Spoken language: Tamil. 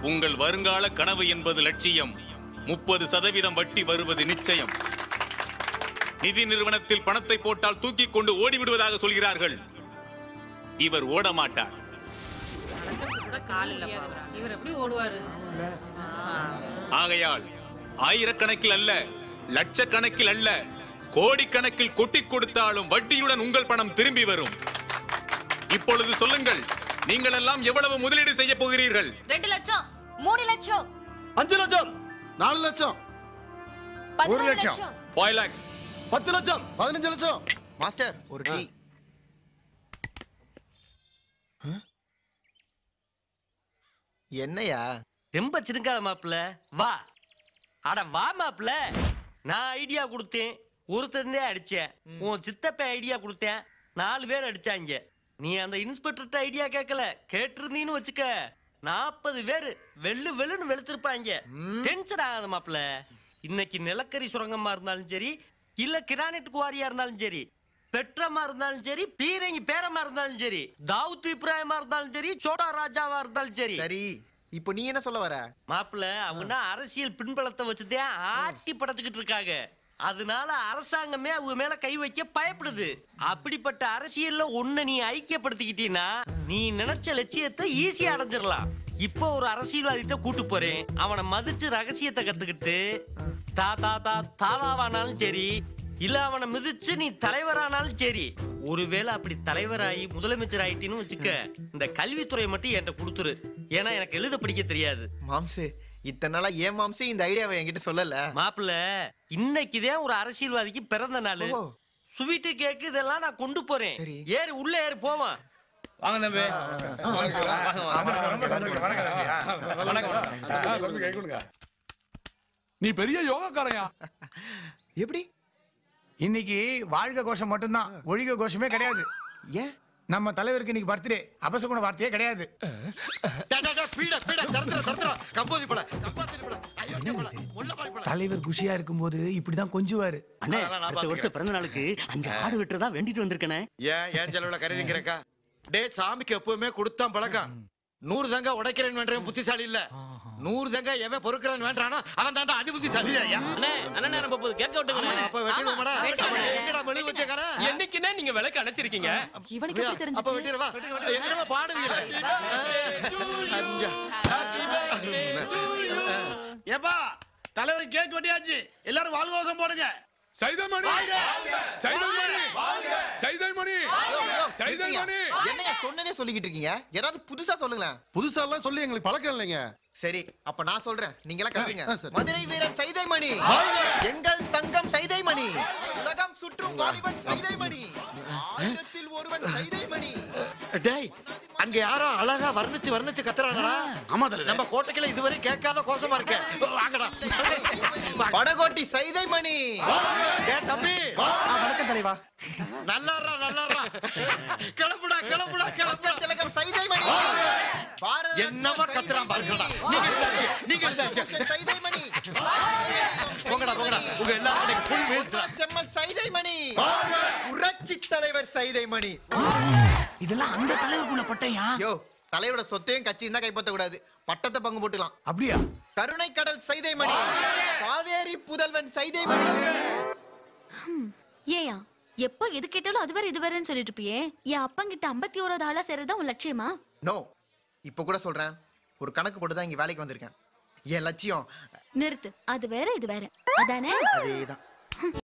உங்கள் வருங்கால கனவு என்பது லட்சியம் முப்பது சதவீதம் வட்டி வருவது நிச்சயம் நிதி நிறுவனத்தில் பணத்தை போட்டால் தூக்கிக் கொண்டு ஓடிவிடுவதாக சொல்கிறார்கள் இவர் ஓட மாட்டார் நடக்கிறதுக்கு கூட கால் இல்லப்பா இவர் எப்படி ஓடுவாரு ஆகையால் ஆயிரக்கணக்கில் அல்ல லட்சக்கணக்கில் அல்ல கோடிக்கணக்கில் கொட்டிக் கொடுத்தாலும் வட்டியுடன் உங்கள் பணம் திரும்பி வரும் இப்பொழுது சொல்லுங்கள் நீங்கள் எல்லாம் எவ்வளவு முதலீடு செய்ய போகிறீர்கள் ரெண்டு லட்சம் மூணு லட்சம் அஞ்சு லட்சம் நாலு லட்சம் பதினொரு லட்சம். லட்சம் ஃபைவ் லேக்ஸ் பத்து லட்சம் பதினஞ்சு லட்சம் மாஸ்டர் ஒரு டீ என்னையா ரொம்ப சிறுக்காத மாப்பிள்ள வா அட வா மாப்பிள்ள நான் ஐடியா கொடுத்தேன் ஒருத்தந்தே அடிச்சேன் உன் சித்தப்ப ஐடியா கொடுத்தேன் நாலு பேர் அடிச்சாங்க நீ அந்த இன்ஸ்பெக்டர்கிட்ட ஐடியா கேட்கல கேட்டிருந்தீன்னு வச்சுக்க நாற்பது பேர் வெள்ளு வெள்ளுன்னு வெளுத்திருப்பாங்க டென்ஷன் ஆகாத மாப்பிள்ள இன்னைக்கு நிலக்கரி சுரங்கமா இருந்தாலும் சரி இல்ல கிரானைட் குவாரியா இருந்தாலும் சரி பெட்ரமா இருந்தாலும் சரி பீரங்கி பேரமா இருந்தாலும் சரி தாவூத் இப்ராஹிமா இருந்தாலும் சரி சோடா ராஜாவா இருந்தாலும் சரி சரி இப்போ நீ என்ன சொல்ல வர மாப்பிள்ள அவங்க அரசியல் பின்பலத்தை வச்சுதான் ஆட்டி படைச்சுக்கிட்டு இருக்காங்க அதனால அரசாங்கமே அவங்க மேல கை வைக்க பயப்படுது அப்படிப்பட்ட அரசியல்ல ஒண்ணு நீ ஐக்கியப்படுத்திக்கிட்டீன்னா நீ நினைச்ச லட்சியத்தை ஈஸியா அடைஞ்சிடலாம் இப்போ ஒரு அரசியல்வாதிட்ட கூட்டு போறேன் அவனை மதிச்சு ரகசியத்தை கத்துக்கிட்டு தா தா தா தாதாவானாலும் சரி இல்ல அவனை மிதிச்சு நீ தலைவரானாலும் சரி ஒருவேளை அப்படி தலைவராகி முதலமைச்சர் ஆயிட்டீன்னு வச்சுக்க இந்த கல்வித்துறை மட்டும் என்கிட்ட கொடுத்துரு ஏன்னா எனக்கு எழுத படிக்க தெரியாது மாம்சு இத்தனை நாளா ஏன் மாம்சு இந்த ஐடியாவை என்கிட்ட சொல்லல மாப்பிள்ள இன்னைக்குதான் ஒரு அரசியல்வாதிக்கு பிறந்த நாள் ஓ. ஸ்வீட்டு கேக்கு இதெல்லாம் நான் கொண்டு போறேன் சரி. ஏறி உள்ள ஏறி போவான் வாங்க தம்பி நீ பெரிய யோகாக்காரையா எப்படி இன்னைக்கு வாழ்க கோஷம் மட்டும்தான் ஒழிக கோஷமே கிடையாது ஏன் நம்ம தலைவருக்கு இன்னைக்கு பர்த்டே அபசகுண வார்த்தையே கிடையாது தலைவர் குஷியா இருக்கும்போது இப்படிதான் கொஞ்சுவாரு அண்ணே அடுத்த வருஷம் பிறந்த நாளுக்கு அஞ்சு ஆடு வெட்டுறதா வேண்டிட்டு வந்திருக்கனே ஏன் ஏன் செலவுல கருதிங்கிறக்கா டே சாமிக்கு எப்பவுமே கொடுத்தான் பழக்கம் நூறு தங்க உடைக்கிறேன் வேண்டாம் புத்திசாலி இல்ல நூறு தங்க எவன் பொறுக்கிறான் வேண்டானோ அவன் தாண்டா அதி புத்திசாலி ஐயா அண்ணே அண்ணன் நேரம் போகுது கேட்க விட்டுங்க அப்ப வெட்டிடுமாடா வெட்டி விடுங்க. எங்கடா மெழுகு வச்ச கடை என்னைக்குன்னா நீங்க விளக்கு அணைச்சிருக்கீங்க இவனுக்கு எப்படி அப்ப தெரிஞ்சுச்சு வெட்டிடுவா எங்கடா பாடுவீங்க ஏப்பா தலைவர் கேக் வெட்டியாச்சு எல்லாரும் வாழ்கோசம் போடுங்க சைதமணி சைதமணி சைதமணி சைதமணி என்னையா சொன்னதே சொல்லிக்கிட்டு இருக்கீங்க ஏதாவது புதுசா சொல்லுங்களேன் புதுசா எல்லாம் சொல்லி எங்களுக்கு பழக்கம் இல்லைங்க சரி அப்ப நான் சொல்றேன் நீங்க எல்லாம் கேளுங்க ஆ, சரி. மதுரை வீரன் சைதைமணி எங்கள் தங்கம் சைதைமணி உலகம் சுற்றும் வாலிபன் சைதைமணி ஆயிரத்தில் ஒருவன் சைதைமணி டேய் அங்க யாரோ அழகா வர்ணிச்சு வர்ணிச்சு கத்துறாங்கடா ஆமா தலைவர் நம்ம கோட்டைக்குள்ள இதுவரை கேட்காத கோஷமா இருக்க வாங்கடா படகோட்டி சைதைமணி டேய் தம்பி வணக்கம் தலைவா நல்லாடுறா நல்லாடுறா கிளம்புடா கிளம்புடா கிளம்புடா திலகம் சைதைமணி பாரத என்னமா கத்துறான் பாருங்கடா நீங்க இருந்தாங்க, நீங்க இருந்தாங்க. சைதைமணி போங்கடா போங்கடா உங்க எல்லாரும் ஃபுல் மீல்ஸ் செம்மல் சைதைமணி புரட்சி தலைவர் சைதைமணி இதெல்லாம் அந்த தலைவருக்குள்ள பட்டையா யோ தலைவரோட சொத்தையும் கட்சியும் தான் கைப்பற்ற கூடாது பட்டத்தை பங்கு போட்டுக்கலாம் அப்படியா கருணை கடல் சைதைமணி காவேரி புதல்வன் சைதைமணி ஏயா எப்போ எது கேட்டாலும் அது வேற இது வேறன்னு சொல்லிட்டு இருப்பியே என் அப்பங்கிட்ட ஐம்பத்தி ஓராவது ஆளா சேர்றதா உன் லட்சியமா நோ இப்போ கூட சொல்றேன் ஒரு கணக்கு போட்டு தான் இங்க வேலைக்கு வந்திருக்கேன் என் லட்சியம் நிறுத்து அது வேற இது வேற அதானே அதேதான்